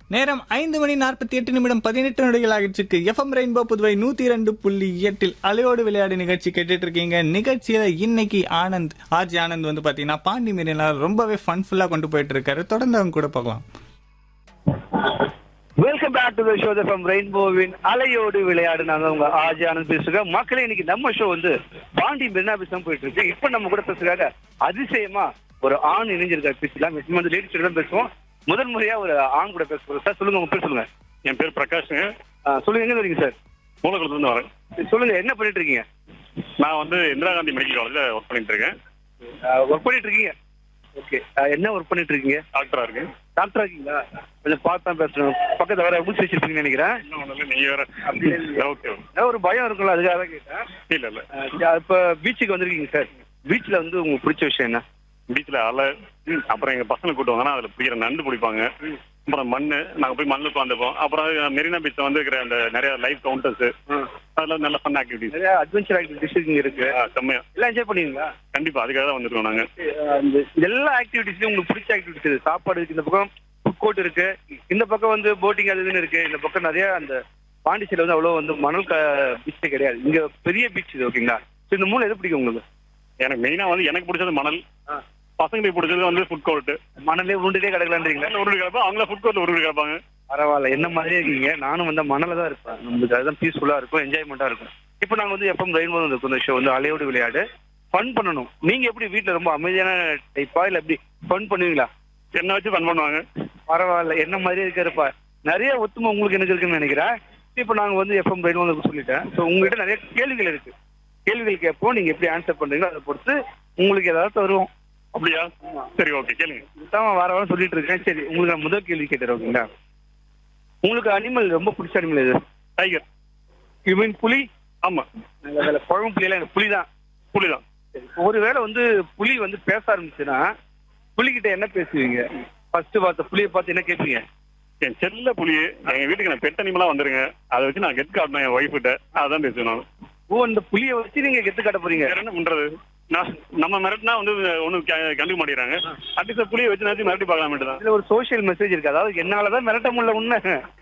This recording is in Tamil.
நேரம் ஐந்து மணி நாற்பத்தி எட்டு நிமிடம் பதினெட்டு நொடிகள் ஆகிடுச்சு எஃப்எம் ரெயின்போ புதுவை நூத்தி இரண்டு புள்ளி எட்டில் அலையோடு விளையாடு நிகழ்ச்சி கேட்டுட்டு இருக்கீங்க நிகழ்ச்சியில இன்னைக்கு ஆனந்த் ஆர்ஜி ஆனந்த் வந்து பாத்தீங்கன்னா பாண்டி மீறினா ரொம்பவே ஃபன்ஃபுல்லா கொண்டு போயிட்டு இருக்காரு தொடர்ந்து அவங்க கூட பார்க்கலாம் welcome back to the show from ரெயின்போவின் அலையோடு விளையாடு நாங்க உங்க ஆஜி ஆனந்த் பேசுகிறோம் மக்களே இன்னைக்கு நம்ம ஷோ வந்து பாண்டி மெரினா பீச் தான் போயிட்டு இருக்கு இப்ப நம்ம கூட பேசுறாங்க அதிசயமா ஒரு ஆண் இணைஞ்சிருக்காரு பேசலாம் நிச்சயமா வந்து லேடிஸ் தான் பேசுவோம் முதல் முறையா ஒரு ஆண் கூட பேச போறோம் சார் சொல்லுங்க உங்க பேர் சொல்லுங்க என் பேர் பிரகாஷ்ங்க ஆ, சொல்லுங்க எங்க வரீங்க சார் மூலக்குளத்துலேருந்து வரேன் சொல்லுங்க என்ன பண்ணிட்டு இருக்கீங்க நான் வந்து இந்திரா காந்தி மெடிக்கல் காலேஜில் ஒர்க் பண்ணிட்டு இருக்கேன் ஒர்க் பண்ணிட்டு இருக்கீங்க ஓகே என்ன ஒர்க் பண்ணிட்டு இருக்கீங்க டாக்டரா இருக்கேன் டாக்டரா இருக்கீங்களா கொஞ்சம் பார்த்து தான் பேசணும் பக்கத்துல வேற ஊசி வச்சிருப்பீங்கன்னு நினைக்கிறேன் இன்னும் ஒன்றும் இல்லை நீங்கள் வேற ஓகே ஏதாவது ஒரு பயம் இருக்கும்ல அதுக்காக தான் கேட்டேன் இல்லை இல்லை அஹ் இப்ப பீச்சுக்கு வந்திருக்கீங்க சார் பீச்ல வந்து உங்களுக்கு பிடிச்ச விஷயம் என்ன பீச்சில் அலை அப்புறம் எங்கள் பசங்களை கூட்டு வந்தோன்னா அதில் பிடிக்கிற நண்டு பிடிப்பாங்க அப்புறம் மண் நாங்கள் போய் மண்ணில் உட்காந்துப்போம் அப்புறம் மெரினா பீச்சில் வந்து இருக்கிற அந்த நிறைய லைவ் கவுண்டர்ஸ் அதெல்லாம் நல்ல ஃபன் ஆக்டிவிட்டிஸ் நிறைய அட்வென்ச்சர் ஆக்டிவிட்டிஸ் இங்க இருக்கு செம்மையா எல்லாம் என்ஜாய் பண்ணுவீங்களா கண்டிப்பாக அதுக்காக தான் வந்துருக்கோம் நாங்கள் அஹ் இந்த எல்லா ஆக்டிவிட்டிஸ்லயும் உங்களுக்கு பிடிச்ச ஆக்டிவிட்டிஸ் சாப்பாடு இருக்கு இந்த பக்கம் ஃபுட் கோர்ட் இருக்கு இந்த பக்கம் வந்து போட்டிங் அது இதுன்னு இருக்கு இந்த பக்கம் நிறைய அந்த பாண்டிச்சேரியில வந்து அவ்வளவு வந்து மணல் பீச்சே கிடையாது இங்க பெரிய பீச் இது ஓகேங்களா So இந்த மூணு எது பிடிக்கும் உங்களுக்கு எனக்கு மெயினாக வந்து எனக்கு பிடிச்சது மணல் பசங்களுக்கு பிடிச்சது வந்து ஃபுட் கோர்ட்டு மணலே உருண்டுட்டே கிடக்கலான்றீங்களா உருண்டு கிடப்போம் அவங்கள ஃபுட் கோர்ட்டில் உருண்டு கிடப்பாங்க பரவாயில்ல என்ன மாதிரியே இருக்கீங்க நானும் வந்து மணல தான் இருப்பேன் நம்மளுக்கு அதுதான் பீஸ்ஃபுல்லா இருக்கும் என்ஜாய்மெண்டா இருக்கும் இப்போ நாங்க வந்து எப்பவும் ரெயின்போ இருக்கும் இந்த ஷோ வந்து அலையோடு விளையாடு ஃபன் பண்ணணும் நீங்க எப்படி வீட்ல ரொம்ப அமைதியான டைப்பா இல்ல எப்படி ஃபன் பண்ணுவீங்களா என்ன வச்சு ஃபன் பண்ணுவாங்க பரவாயில்ல என்ன மாதிரியே இருக்காருப்பா நிறைய ஒத்துமை உங்களுக்கு எனக்கு இருக்குன்னு நினைக்கிறேன் இப்போ நாங்க வந்து எஃப்எம் ரெயின்போ சொல்லிட்டேன் ஸோ உங்ககிட்ட நிறைய கேள்விகள் இருக்கு கேள்விகள் கேட்போம் நீங்க எப்படி ஆன்சர் பண்றீங்களோ அதை பொறுத்து உங்களுக்கு ஏதாவது தருவோம் அப்படியா சரி ஓகே கேளுங்க இதுதான் வார வாரம் சொல்லிட்டு இருக்கேன் சரி உங்களுக்கு நான் முதல் கேள்வி கேட்டுறேன் ஓகேங்களா உங்களுக்கு அனிமல் ரொம்ப பிடிச்ச அனிமல் எது டைகர் யூ மீன் புலி ஆமாம் நாங்க அதில் குழம்பு புலியெல்லாம் எனக்கு புலி தான் புலி தான் ஒருவேளை வந்து புலி வந்து பேச ஆரம்பிச்சுன்னா புலிகிட்ட என்ன பேசுவீங்க ஃபர்ஸ்ட் பார்த்த புலியை பார்த்து என்ன கேட்பீங்க என் செல்ல புலி எங்க வீட்டுக்கு நான் பெட் அனிமலா வந்துருங்க அதை வச்சு நான் கெட் காட்டணும் என் ஒய்ஃப் கிட்ட அதான் பேசுவேன் நான் ஓ அந்த புலியை வச்சு நீங்க கெத்து காட்ட போறீங்க வேற என்ன பண்றது நான் நம்ம மிரட்டினா வந்து ஒன்றும் கண்டுக்க மாட்டேங்கிறாங்க அட்லீஸ்ட் புளியை வச்சு நான் மிரட்டி பார்க்கலாம் தான் இதுல ஒரு சோஷியல் மெசேஜ் இருக்கு அதாவது என்னாலதான் மிரட்ட முடியல உண்மை